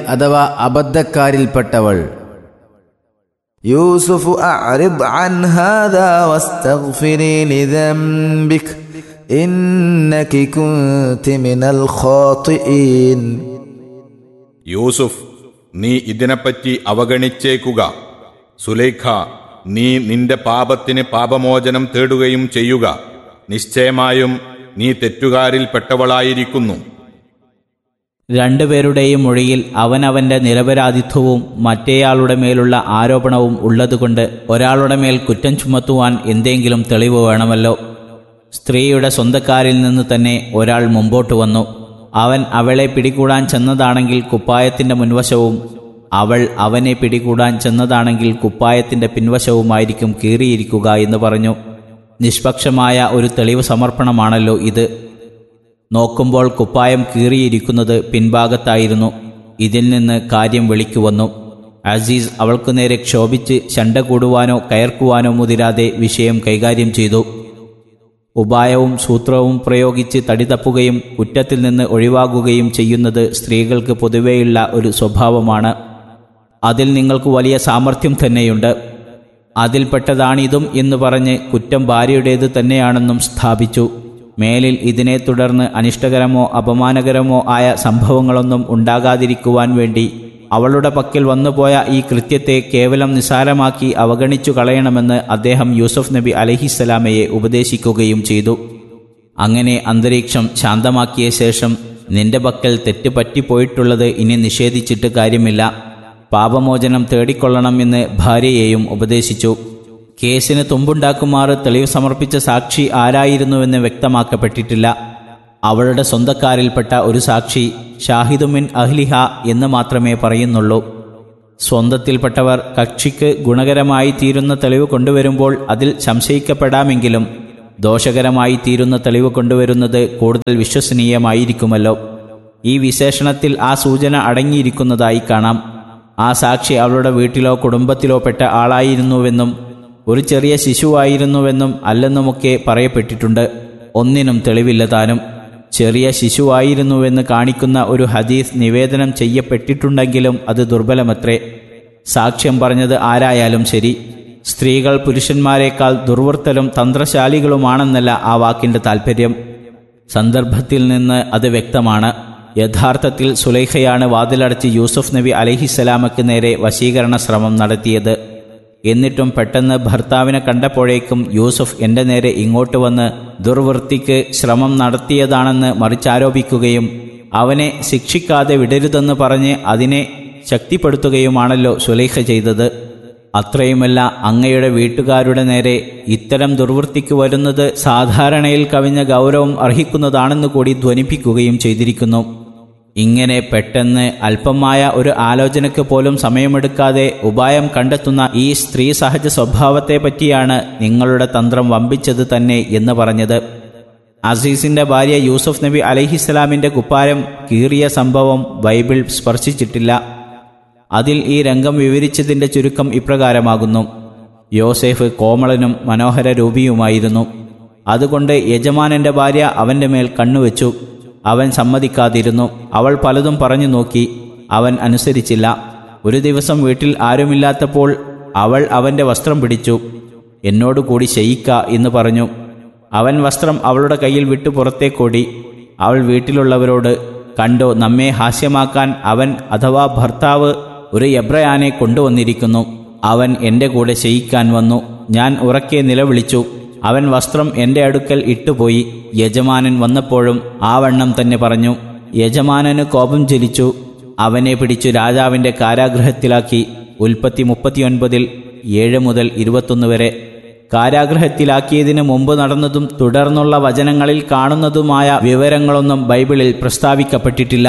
അഥവാ അബദ്ധക്കാരിൽപ്പെട്ടവൾ يوسف أعرض عن هذا واستغفري لذنبك إنك كنت من الخاطئين യൂസുഫ് നീ ഇതിനെപ്പറ്റി അവഗണിച്ചേക്കുക സുലൈഖ നീ നിന്റെ പാപത്തിന് പാപമോചനം തേടുകയും ചെയ്യുക നിശ്ചയമായും നീ തെറ്റുകാരിൽപ്പെട്ടവളായിരിക്കുന്നു രണ്ടുപേരുടെയും മൊഴിയിൽ അവനവന്റെ നിരപരാധിത്വവും മറ്റേയാളുടെ മേലുള്ള ആരോപണവും ഉള്ളതുകൊണ്ട് ഒരാളുടെ മേൽ കുറ്റം ചുമത്തുവാൻ എന്തെങ്കിലും തെളിവ് വേണമല്ലോ സ്ത്രീയുടെ സ്വന്തക്കാരിൽ നിന്ന് തന്നെ ഒരാൾ മുമ്പോട്ട് വന്നു അവൻ അവളെ പിടികൂടാൻ ചെന്നതാണെങ്കിൽ കുപ്പായത്തിന്റെ മുൻവശവും അവൾ അവനെ പിടികൂടാൻ ചെന്നതാണെങ്കിൽ കുപ്പായത്തിന്റെ പിൻവശവുമായിരിക്കും കീറിയിരിക്കുക എന്ന് പറഞ്ഞു നിഷ്പക്ഷമായ ഒരു തെളിവ് സമർപ്പണമാണല്ലോ ഇത് നോക്കുമ്പോൾ കുപ്പായം കീറിയിരിക്കുന്നത് പിൻഭാഗത്തായിരുന്നു ഇതിൽ നിന്ന് കാര്യം വെളിക്കു വന്നു അസീസ് അവൾക്കു നേരെ ക്ഷോഭിച്ച് ശണ്ട കൂടുവാനോ കയർക്കുവാനോ മുതിരാതെ വിഷയം കൈകാര്യം ചെയ്തു ഉപായവും സൂത്രവും പ്രയോഗിച്ച് തടി തപ്പുകയും കുറ്റത്തിൽ നിന്ന് ഒഴിവാകുകയും ചെയ്യുന്നത് സ്ത്രീകൾക്ക് പൊതുവെയുള്ള ഒരു സ്വഭാവമാണ് അതിൽ നിങ്ങൾക്ക് വലിയ സാമർഥ്യം തന്നെയുണ്ട് അതിൽപ്പെട്ടതാണിതും എന്ന് പറഞ്ഞ് കുറ്റം ഭാര്യയുടേത് തന്നെയാണെന്നും സ്ഥാപിച്ചു മേലിൽ ഇതിനെ തുടർന്ന് അനിഷ്ടകരമോ അപമാനകരമോ ആയ സംഭവങ്ങളൊന്നും ഉണ്ടാകാതിരിക്കുവാൻ വേണ്ടി അവളുടെ പക്കൽ വന്നുപോയ ഈ കൃത്യത്തെ കേവലം നിസാരമാക്കി അവഗണിച്ചു കളയണമെന്ന് അദ്ദേഹം യൂസഫ് നബി അലഹിസ്സലാമയെ ഉപദേശിക്കുകയും ചെയ്തു അങ്ങനെ അന്തരീക്ഷം ശാന്തമാക്കിയ ശേഷം നിന്റെ പക്കൽ തെറ്റ് പറ്റിപ്പോയിട്ടുള്ളത് ഇനി നിഷേധിച്ചിട്ട് കാര്യമില്ല പാപമോചനം തേടിക്കൊള്ളണം എന്ന് ഭാര്യയെയും ഉപദേശിച്ചു കേസിന് തുമ്പുണ്ടാക്കുമാറ് തെളിവ് സമർപ്പിച്ച സാക്ഷി ആരായിരുന്നുവെന്ന് വ്യക്തമാക്കപ്പെട്ടിട്ടില്ല അവളുടെ സ്വന്തക്കാരിൽപ്പെട്ട ഒരു സാക്ഷി ഷാഹിദുമിൻ അഹ്ലിഹ എന്ന് മാത്രമേ പറയുന്നുള്ളൂ സ്വന്തത്തിൽപ്പെട്ടവർ കക്ഷിക്ക് ഗുണകരമായി തീരുന്ന തെളിവ് കൊണ്ടുവരുമ്പോൾ അതിൽ സംശയിക്കപ്പെടാമെങ്കിലും ദോഷകരമായി തീരുന്ന തെളിവ് കൊണ്ടുവരുന്നത് കൂടുതൽ വിശ്വസനീയമായിരിക്കുമല്ലോ ഈ വിശേഷണത്തിൽ ആ സൂചന അടങ്ങിയിരിക്കുന്നതായി കാണാം ആ സാക്ഷി അവളുടെ വീട്ടിലോ കുടുംബത്തിലോ പെട്ട ആളായിരുന്നുവെന്നും ഒരു ചെറിയ ശിശുവായിരുന്നുവെന്നും അല്ലെന്നുമൊക്കെ പറയപ്പെട്ടിട്ടുണ്ട് ഒന്നിനും തെളിവില്ല താനും ചെറിയ ശിശുവായിരുന്നുവെന്ന് കാണിക്കുന്ന ഒരു ഹദീസ് നിവേദനം ചെയ്യപ്പെട്ടിട്ടുണ്ടെങ്കിലും അത് ദുർബലമത്രേ സാക്ഷ്യം പറഞ്ഞത് ആരായാലും ശരി സ്ത്രീകൾ പുരുഷന്മാരെക്കാൾ ദുർവൃത്തലും തന്ത്രശാലികളുമാണെന്നല്ല ആ വാക്കിന്റെ താൽപ്പര്യം സന്ദർഭത്തിൽ നിന്ന് അത് വ്യക്തമാണ് യഥാർത്ഥത്തിൽ സുലൈഖയാണ് വാതിലടച്ച് യൂസുഫ് നബി അലഹിസ്സലാമക്ക് നേരെ വശീകരണ ശ്രമം നടത്തിയത് എന്നിട്ടും പെട്ടെന്ന് ഭർത്താവിനെ കണ്ടപ്പോഴേക്കും യൂസുഫ് എൻ്റെ നേരെ ഇങ്ങോട്ട് വന്ന് ദുർവൃത്തിക്ക് ശ്രമം നടത്തിയതാണെന്ന് മറിച്ചാരോപിക്കുകയും അവനെ ശിക്ഷിക്കാതെ വിടരുതെന്ന് പറഞ്ഞ് അതിനെ ശക്തിപ്പെടുത്തുകയുമാണല്ലോ സുലൈഖ ചെയ്തത് അത്രയുമല്ല അങ്ങയുടെ വീട്ടുകാരുടെ നേരെ ഇത്തരം ദുർവൃത്തിക്ക് വരുന്നത് സാധാരണയിൽ കവിഞ്ഞ ഗൗരവം അർഹിക്കുന്നതാണെന്ന് കൂടി ധ്വനിപ്പിക്കുകയും ചെയ്തിരിക്കുന്നു ഇങ്ങനെ പെട്ടെന്ന് അല്പമായ ഒരു ആലോചനയ്ക്ക് പോലും സമയമെടുക്കാതെ ഉപായം കണ്ടെത്തുന്ന ഈ സ്ത്രീ സഹജ സ്വഭാവത്തെ പറ്റിയാണ് നിങ്ങളുടെ തന്ത്രം വമ്പിച്ചത് തന്നെ എന്ന് പറഞ്ഞത് അസീസിന്റെ ഭാര്യ യൂസുഫ് നബി അലഹിസ്സലാമിന്റെ കുപ്പാരം കീറിയ സംഭവം ബൈബിൾ സ്പർശിച്ചിട്ടില്ല അതിൽ ഈ രംഗം വിവരിച്ചതിന്റെ ചുരുക്കം ഇപ്രകാരമാകുന്നു യോസേഫ് കോമളനും മനോഹര രൂപിയുമായിരുന്നു അതുകൊണ്ട് യജമാനന്റെ ഭാര്യ അവന്റെ മേൽ കണ്ണുവെച്ചു അവൻ സമ്മതിക്കാതിരുന്നു അവൾ പലതും പറഞ്ഞു നോക്കി അവൻ അനുസരിച്ചില്ല ഒരു ദിവസം വീട്ടിൽ ആരുമില്ലാത്തപ്പോൾ അവൾ അവന്റെ വസ്ത്രം പിടിച്ചു എന്നോട് കൂടി ശയിക്ക എന്ന് പറഞ്ഞു അവൻ വസ്ത്രം അവളുടെ കയ്യിൽ വിട്ടു പുറത്തേക്കോടി അവൾ വീട്ടിലുള്ളവരോട് കണ്ടോ നമ്മെ ഹാസ്യമാക്കാൻ അവൻ അഥവാ ഭർത്താവ് ഒരു എബ്രയാനെ കൊണ്ടുവന്നിരിക്കുന്നു അവൻ എൻ്റെ കൂടെ ശയിക്കാൻ വന്നു ഞാൻ ഉറക്കെ നിലവിളിച്ചു അവൻ വസ്ത്രം എൻ്റെ അടുക്കൽ ഇട്ടുപോയി യജമാനൻ വന്നപ്പോഴും ആ വണ്ണം തന്നെ പറഞ്ഞു യജമാനന് കോപം ജലിച്ചു അവനെ പിടിച്ചു രാജാവിൻ്റെ കാരാഗൃഹത്തിലാക്കി ഉൽപ്പത്തി മുപ്പത്തിയൊൻപതിൽ ഏഴ് മുതൽ ഇരുപത്തൊന്ന് വരെ കാരാഗൃഹത്തിലാക്കിയതിന് മുമ്പ് നടന്നതും തുടർന്നുള്ള വചനങ്ങളിൽ കാണുന്നതുമായ വിവരങ്ങളൊന്നും ബൈബിളിൽ പ്രസ്താവിക്കപ്പെട്ടിട്ടില്ല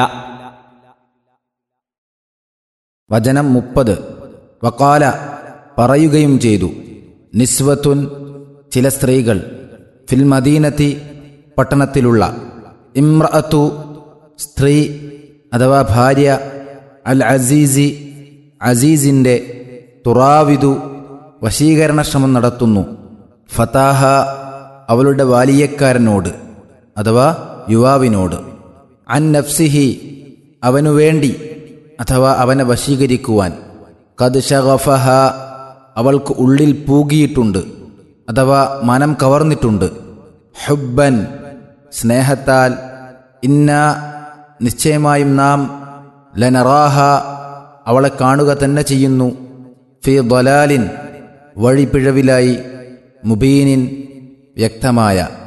വചനം മുപ്പത് വക്കാല പറയുകയും ചെയ്തു നിസ്വത്തുൻ ചില സ്ത്രീകൾ ഫിൽ മദീനത്തി പട്ടണത്തിലുള്ള ഇമ്രഅത്തു സ്ത്രീ അഥവാ ഭാര്യ അൽ അസീസി അസീസിൻ്റെ തുറാവിദു വശീകരണ ശ്രമം നടത്തുന്നു ഫതാഹ അവളുടെ വാലിയക്കാരനോട് അഥവാ യുവാവിനോട് അൻ നഫ്സിഹി അവനു വേണ്ടി അഥവാ അവനെ വശീകരിക്കുവാൻ കത് ഷഗഫഹ അവൾക്ക് ഉള്ളിൽ പൂകിയിട്ടുണ്ട് അഥവാ മനം കവർന്നിട്ടുണ്ട് ഹുബ്ബൻ സ്നേഹത്താൽ ഇന്ന നിശ്ചയമായും നാം ലനറാഹ അവളെ കാണുക തന്നെ ചെയ്യുന്നു ഫി ദലാലിൻ വഴിപ്പിഴവിലായി മുബീനിൻ വ്യക്തമായ